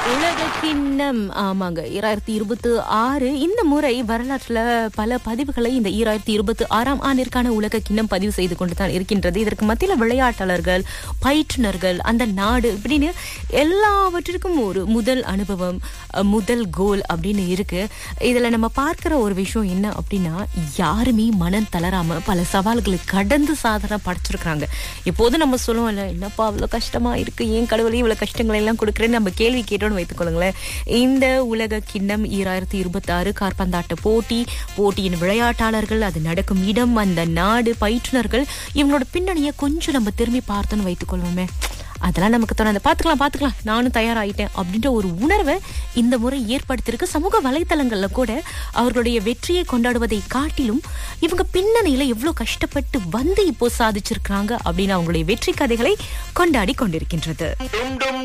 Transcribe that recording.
உலக கிண்ணம் ஆமாங்க ஈராயிரத்தி இருபத்தி ஆறு இந்த முறை வரலாற்றுல பல பதிவுகளை இந்த ஈராயிரத்தி இருபத்தி ஆறாம் ஆண்டிற்கான உலக கிண்ணம் பதிவு செய்து கொண்டு தான் இருக்கின்றது இதற்கு மத்தியில விளையாட்டாளர்கள் பயிற்றுனர்கள் அந்த நாடு இப்படின்னு எல்லாவற்றிற்கும் ஒரு முதல் அனுபவம் அஹ், முதல் கோல் அப்படின்னு இருக்கு இதுல நம்ம பார்க்கிற ஒரு விஷயம் என்ன அப்படின்னா யாருமே மனம் தளராம பல சவால்களை கடந்து சாதனை படைச்சிருக்கிறாங்க எப்போதும் நம்ம சொல்லுவோம்ல என்னப்பா அவ்வளவு கஷ்டமா இருக்கு ஏன் கடவுளே இவ்வளவு கஷ்டங்களை எல்லாம் கொடுக்குறேன்னு நம்ம கேள்வி கேட்டோம்னு வைத்துக்கொள்ளுங்களேன் இந்த உலக கிண்ணம் ஈராயிரத்தி இருபத்தி ஆறு கார்பந்தாட்ட போட்டி போட்டியின் விளையாட்டாளர்கள் அது நடக்கும் இடம் அந்த நாடு பயிற்றுனர்கள் இவங்களோட பின்னணியை கொஞ்சம் நம்ம திரும்பி பார்த்தோன்னு வைத்துக்கொள்வோமே அதெல்லாம் நமக்கு தோணாது பாத்துக்கலாம் பாத்துக்கலாம் நானும் தயாராயிட்டேன் அப்படின்ற ஒரு உணர்வை இந்த முறை ஏற்படுத்தியிருக்கு சமூக வலைத்தளங்கள்ல கூட அவர்களுடைய வெற்றியை கொண்டாடுவதை காட்டிலும் இவங்க பின்னணியில எவ்வளவு கஷ்டப்பட்டு வந்து இப்போ சாதிச்சிருக்காங்க அப்படின்னு அவங்களுடைய வெற்றி கதைகளை கொண்டாடி கொண்டிருக்கின்றது